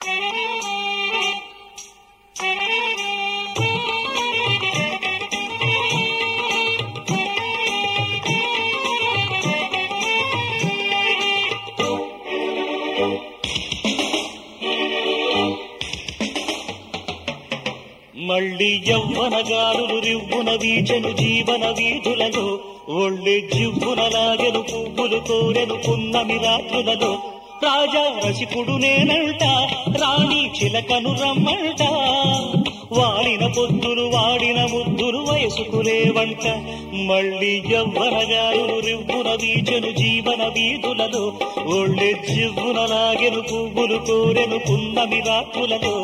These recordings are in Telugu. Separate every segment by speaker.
Speaker 1: మళ్ళీ యవ్వన గాలులు రివ్వున వీచను జీవన వీధులలో ఒళ్ళి జివ్వున లాగెను పువ్వులు కోరెను పున్నమి రాత్రులలో రాజా రసికుడు నేనంట రాణి చిలకను రమ్మంట వాడిన పొద్దులు వాడిన ముద్దులు వయసుకులేవంట మళ్ళీ యవ్వన గాలులు రివ్వున వీచను జీవన వీధులలో ఒళ్ళి జివ్వున లాగెను పువ్వులు కోరెను పున్నమి రాత్రులలో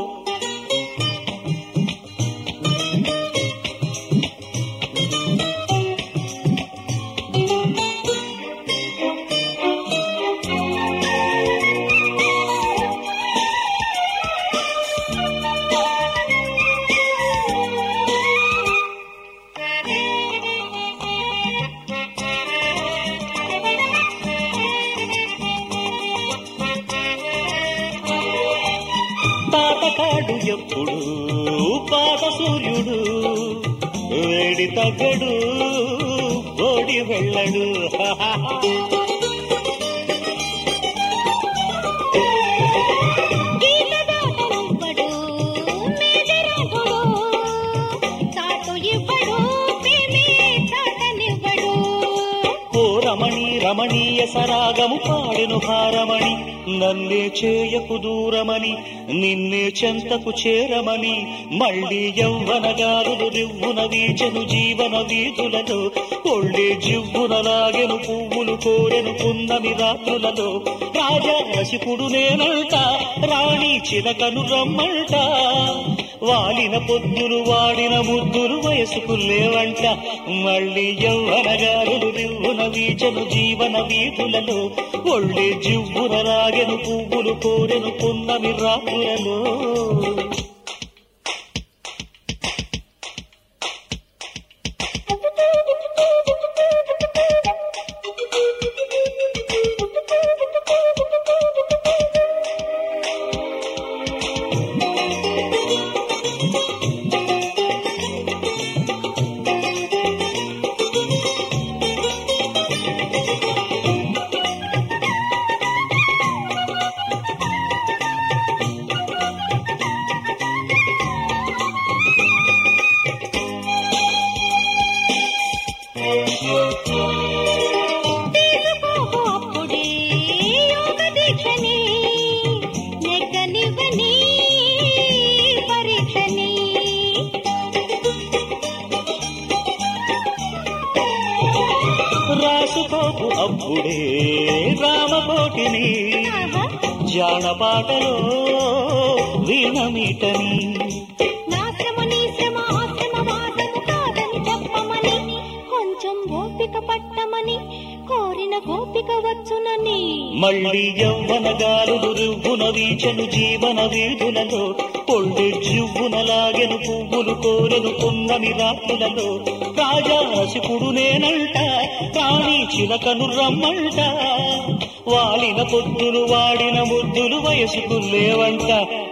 Speaker 1: తాతకాడు ఎప్పుడు పాత సూర్యుడు వేడి తగ్గడు ఓడి వెళ్ళడు
Speaker 2: గీతదాటనివ్వడు, మేజరాఘుడు. చాటు ఇవ్వడు, ప్రేమే చాటనివ్వడు.
Speaker 1: ఓ రమణి రమణీయ సరాగము పాడెను హారమణి నన్నే చేయకు దూరమని నిన్నే చెంతకు చేరమని మళ్ళీ యవ్వన గాలులు రివ్వున వీచను జీవన వీధులలో ఒళ్ళే జివ్వున లాగెను పువ్వులు కోరెను పున్నమి రాత్రులలో రాజా రసికుడు నేనంట రాణి చిలకను రమ్మంట వాలిన పొద్దులు వాడిన ముద్దులు వయసుకు లేవంట మళ్ళీ యవ్వన గాలులు రివ్వున వీచను జీవన వీధులలో ఒళ్ళే జివ్వున రాగెను పువ్వులు కోరెను పున్నమి రాత్రులలో
Speaker 2: తీసుకోకు అప్పుడే యోగ దీక్షని, నెగ్గనివ్వని పరీక్షని.
Speaker 1: రాసుకోకు అప్పుడే రామకోటిని
Speaker 2: ఆహా,
Speaker 1: జానపాటలో వీణమీటని
Speaker 2: నా శ్రమ నీ శ్రమ ఆ శ్రమ వాదము కాదని చెప్పమని కొంచెం ఓపిక పట్టమని కోరిన గోపిక వచ్చునని
Speaker 1: మళ్ళీ యవ్వన గాలులు రివ్వున వీచను జీవన వీధులలో పొళ్ళు జివ్వున లాగెను పువ్వులు కోరెను పున్నమి రాత్రులలో రాజా రసికుడు నేనంట రాణి చిలకను రమ్మంట వాలిన పొద్దులు వాడిన ముద్దులు వయసుకు లేవంట